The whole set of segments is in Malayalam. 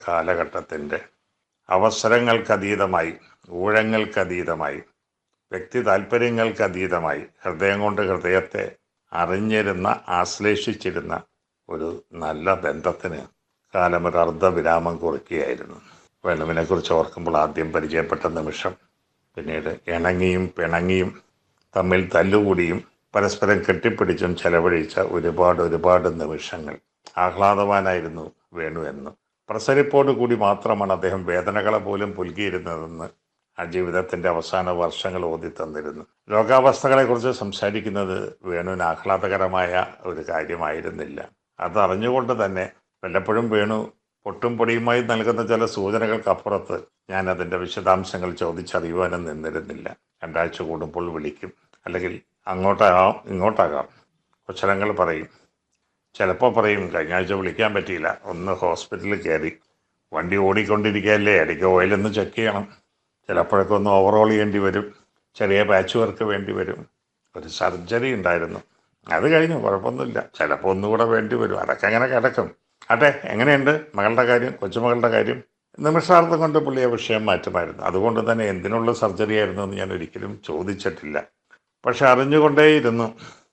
കാലഘട്ടത്തിൻ്റെ അവസരങ്ങൾക്കതീതമായി ഊഴങ്ങൾക്കതീതമായി വ്യക്തി താല്പര്യങ്ങൾക്കതീതമായി ഹൃദയം കൊണ്ട് ഹൃദയത്തെ അറിഞ്ഞിരുന്ന ആശ്ലേഷിച്ചിരുന്ന ഒരു നല്ല ബന്ധത്തിന് കാലമൊരു അർദ്ധവിരാമം കുറിക്കുകയായിരുന്നു വേണുവിനെ കുറിച്ച് ഓർക്കുമ്പോൾ ആദ്യം പരിചയപ്പെട്ട നിമിഷം പിന്നീട് ഇണങ്ങിയും പിണങ്ങിയും തമ്മിൽ തല്ലുകൂടിയും പരസ്പരം കെട്ടിപ്പിടിച്ചും ചെലവഴിച്ച ഒരുപാട് ഒരുപാട് നിമിഷങ്ങൾ ആഹ്ലാദവാനായിരുന്നു വേണു എന്ന് പ്രസരിപ്പോടു കൂടി മാത്രമാണ് അദ്ദേഹം വേദനകളെ പോലും പുൽകിയിരുന്നതെന്ന് ആ ജീവിതത്തിന്റെ അവസാന വർഷങ്ങൾ ഓതി തന്നിരുന്നു രോഗാവസ്ഥകളെക്കുറിച്ച് സംസാരിക്കുന്നത് വേണുവിന് ആഹ്ലാദകരമായ ഒരു കാര്യമായിരുന്നില്ല അതറിഞ്ഞുകൊണ്ട് തന്നെ വല്ലപ്പോഴും വേണു പൊട്ടും പൊടിയുമായി നൽകുന്ന ചില സൂചനകൾക്കപ്പുറത്ത് ഞാൻ അതിൻ്റെ വിശദാംശങ്ങൾ ചോദിച്ചറിയുവാനും നിന്നിരുന്നില്ല രണ്ടാഴ്ച കൂടുമ്പോൾ വിളിക്കും അല്ലെങ്കിൽ അങ്ങോട്ടാകാം ഇങ്ങോട്ടാകാം കുശലങ്ങൾ പറയും ചിലപ്പോൾ പറയും കഴിഞ്ഞ ആഴ്ച വിളിക്കാൻ പറ്റിയില്ല ഒന്ന് ഹോസ്പിറ്റലിൽ കയറി വണ്ടി ഓടിക്കൊണ്ടിരിക്കുകയല്ലേ ഇടയ്ക്ക് ഓയിലൊന്ന് ചെക്ക് ചെയ്യണം ചിലപ്പോഴൊക്കെ ഒന്ന് ഓവറോൾ ചെയ്യേണ്ടി വരും ചെറിയ പാച്ച് വർക്ക് വേണ്ടി വരും ഒരു സർജറി ഉണ്ടായിരുന്നു അത് കഴിഞ്ഞു കുഴപ്പമൊന്നുമില്ല ചിലപ്പോൾ ഒന്നുകൂടെ വേണ്ടി വരും അതൊക്കെ അങ്ങനെ കിടക്കും ആട്ടെ എങ്ങനെയുണ്ട് മകളുടെ കാര്യം കൊച്ചുമകളുടെ കാര്യം നിമിഷാർത്ഥം കൊണ്ട് പുള്ളിയെ വിഷയം മാറ്റുമായിരുന്നു അതുകൊണ്ട് തന്നെ എന്തിനുള്ള സർജറി ആയിരുന്നു എന്ന് ഞാൻ ഒരിക്കലും ചോദിച്ചിട്ടില്ല പക്ഷെ അറിഞ്ഞുകൊണ്ടേയിരുന്നു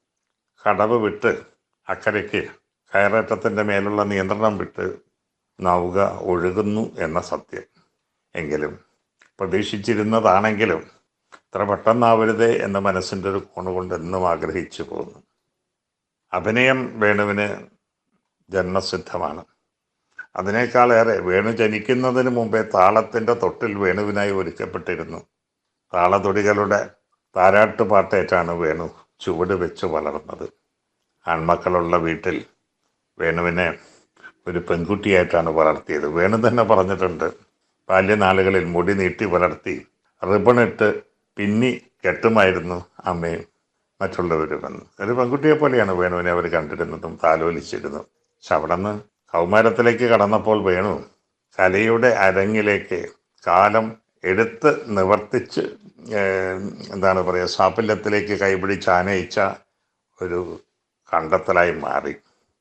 കടവ് വിട്ട് അക്കരയ്ക്ക് കയറേറ്റത്തിൻ്റെ മേലുള്ള നിയന്ത്രണം വിട്ട് നൗക ഒഴുകുന്നു എന്ന സത്യം എങ്കിലും പ്രതീക്ഷിച്ചിരുന്നതാണെങ്കിലും ഇത്ര പെട്ടെന്നാവരുതേ എന്ന മനസ്സിൻ്റെ ഒരു കോണുകൊണ്ട് എന്നും ആഗ്രഹിച്ചു പോകുന്നു അഭിനയം വേണുവിന് ജന്മസിദ്ധമാണ് അതിനേക്കാളേറെ വേണു ജനിക്കുന്നതിന് മുമ്പേ താളത്തിൻ്റെ തൊട്ടിൽ വേണുവിനായി ഒരുക്കപ്പെട്ടിരുന്നു താളതൊടികളുടെ താരാട്ടുപാട്ടേറ്റാണ് വേണു ചുവട് വെച്ച് വളർന്നത് ആൺമക്കളുള്ള വീട്ടിൽ വേണുവിനെ ഒരു പെൺകുട്ടിയായിട്ടാണ് വളർത്തിയത് വേണു തന്നെ പറഞ്ഞിട്ടുണ്ട് ബാല്യനാളുകളിൽ മുടി നീട്ടി വളർത്തി റിബണിട്ട് പിന്നി കെട്ടുമായിരുന്നു അമ്മയും മറ്റുള്ളവരുമെന്ന് ഒരു പെൺകുട്ടിയെ പോലെയാണ് വേണുവിനെ അവർ കണ്ടിരുന്നതും താലോലിച്ചിരുന്നു പക്ഷെ അവിടെ നിന്ന് കൗമാരത്തിലേക്ക് കടന്നപ്പോൾ വേണു കലയുടെ അരങ്ങിലേക്ക് കാലം എടുത്ത് നിവർത്തിച്ച് ഏഹ്, എന്താണ് പറയുക സാഫല്യത്തിലേക്ക് കൈപിടിച്ച് ആനയിച്ച ഒരു കണ്ടെത്തലായി മാറി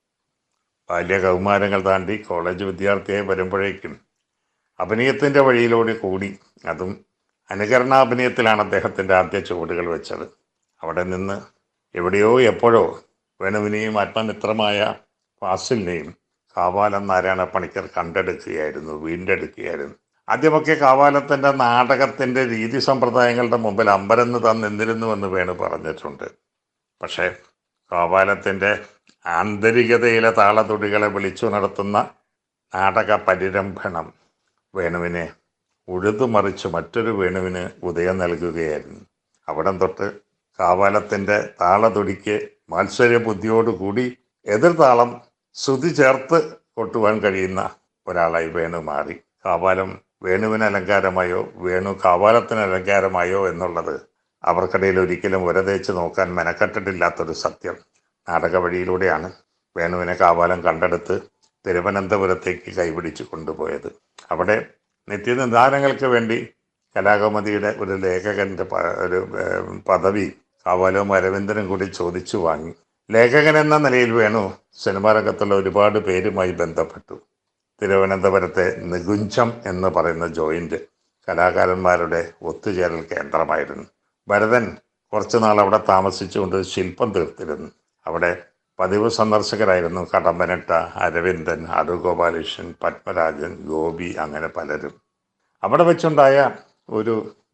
ബാല്യ കൗമാരങ്ങൾ താണ്ടി കോളേജ് വിദ്യാർത്ഥിയായി വരുമ്പോഴേക്കും അഭിനയത്തിൻ്റെ വഴിയിലൂടെ കൂടി അതും അനുകരണാഭിനയത്തിലാണ് അദ്ദേഹത്തിൻ്റെ ആദ്യ ചുവടുകൾ വെച്ചത് അവിടെ നിന്ന് എവിടെയോ എപ്പോഴോ വേണുവിനെയും ആത്മമിത്രമായ ഫാസിലിനെയും കാവാലം നാരായണ പണിക്കർ കണ്ടെടുക്കുകയായിരുന്നു വീണ്ടെടുക്കുകയായിരുന്നു ആദ്യമൊക്കെ കാവാലത്തിൻ്റെ നാടകത്തിൻ്റെ രീതി സമ്പ്രദായങ്ങളുടെ മുമ്പിൽ അമ്പരന്ന് തന്നിരുന്നുവെന്ന് വേണു പറഞ്ഞിട്ടുണ്ട് പക്ഷേ കാവാലത്തിൻ്റെ ആന്തരികതയിലെ താളതുടികളെ വിളിച്ചു നടത്തുന്ന നാടക പരിരംഭണം വേണുവിനെ ഉഴുതുമറിച്ച് മറ്റൊരു വേണുവിന് ഉദയം നൽകുകയായിരുന്നു അവിടം തൊട്ട് കാവാലത്തിൻ്റെ താളതുടിക്ക് മാത്സര്യ ബുദ്ധിയോടുകൂടി എതിർതാളം ശ്രുതി ചേർത്ത് കൊട്ടുവാൻ കഴിയുന്ന ഒരാളായി വേണു മാറി കാവാലം വേണുവിന് അലങ്കാരമായോ വേണു കാവാലത്തിന് അലങ്കാരമായോ എന്നുള്ളത് അവർക്കിടയിൽ ഒരിക്കലും ഉരതേച്ച് നോക്കാൻ മെനക്കെട്ടിട്ടില്ലാത്തൊരു സത്യം നാടക വഴിയിലൂടെയാണ് വേണുവിനെ കാവാലം കണ്ടെടുത്ത് തിരുവനന്തപുരത്തേക്ക് കൈപിടിച്ച് കൊണ്ടുപോയത് അവിടെ നിത്യനിദാനങ്ങൾക്ക് വേണ്ടി കലാകൗമുദിയുടെ ഒരു ലേഖകന്റെ പ- ഒരു ഏഹ്, പദവി കാവാലവും അരവിന്ദനും കൂടി ചോദിച്ചു വാങ്ങി ലേഖകൻ എന്ന നിലയിൽ വേണു സിനിമാ രംഗത്തുള്ള ഒരുപാട് പേരുമായി ബന്ധപ്പെട്ടു തിരുവനന്തപുരത്തെ നികുഞ്ചം എന്ന് പറയുന്ന ജോയിന്റ് കലാകാരന്മാരുടെ ഒത്തുചേരൽ കേന്ദ്രമായിരുന്നു ഭരതൻ കുറച്ചുനാൾ അവിടെ താമസിച്ചുകൊണ്ട് ശില്പം തീർത്തിരുന്നു അവിടെ പതിവ് സന്ദർശകരായിരുന്നു കടമ്പനട്ട അരവിന്ദൻ അടൂഗോപാലകൃഷ്ണൻ പത്മരാജൻ ഗോപി അങ്ങനെ പലരും അവിടെ വെച്ചുണ്ടായ ഒരു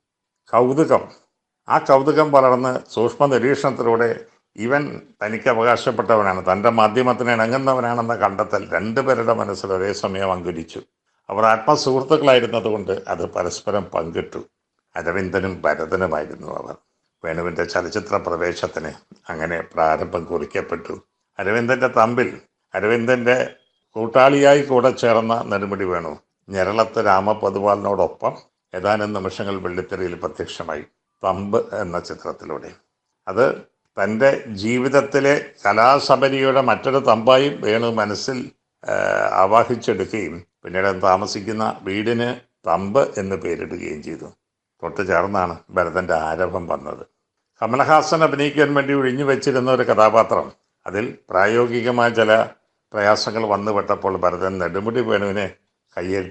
കൗതുകം ആ കൗതുകം വളർന്ന് സൂക്ഷ്മ നിരീക്ഷണത്തിലൂടെ ഇവൻ തനിക്ക് അവകാശപ്പെട്ടവനാണ് തൻ്റെ മാധ്യമത്തിന് ഇണങ്ങുന്നവനാണെന്ന കണ്ടെത്തൽ രണ്ടുപേരുടെ മനസ്സിൽ ഒരേ സമയം അങ്കുരിച്ചു അവർ ആത്മസുഹൃത്തുക്കളായിരുന്നതുകൊണ്ട് അത് പരസ്പരം പങ്കിട്ടു അരവിന്ദനും ഭരതനുമായിരുന്നു അവർ വേണുവിൻ്റെ ചലച്ചിത്ര പ്രവേശത്തിന് അങ്ങനെ പ്രാരംഭം കുറിക്കപ്പെട്ടു അരവിന്ദൻ്റെ തമ്പിൽ അരവിന്ദൻ്റെ കൂട്ടാളിയായി കൂടെ ചേർന്ന നെടുമുടി വേണു ഞെരളത്ത് രാമപതുവാളിനോടൊപ്പം ഏതാനും നിമിഷങ്ങൾ വെള്ളിത്തെരയിൽ പ്രത്യക്ഷമായി തമ്പ് എന്ന ചിത്രത്തിലൂടെ അത് തൻ്റെ ജീവിതത്തിലെ കലാസബരിയുടെ മറ്റൊരു തമ്പായി വേണു മനസ്സിൽ ആ, ആവാഹിച്ചെടുക്കുകയും പിന്നീട് താമസിക്കുന്ന വീടിന് തമ്പ് എന്ന് പേരിടുകയും ചെയ്തു തൊട്ട് ചേർന്നാണ് ഭരതൻ്റെ ആരംഭം വന്നത് കമലഹാസൻ അഭിനയിക്കാൻ വേണ്ടി ഒഴിഞ്ഞു വെച്ചിരുന്ന ഒരു കഥാപാത്രം അതിൽ പ്രായോഗികമായ ചില പ്രയാസങ്ങൾ വന്നുപെട്ടപ്പോൾ ഭരതൻ നെടുമുടി വേണുവിനെ കയ്യേൽ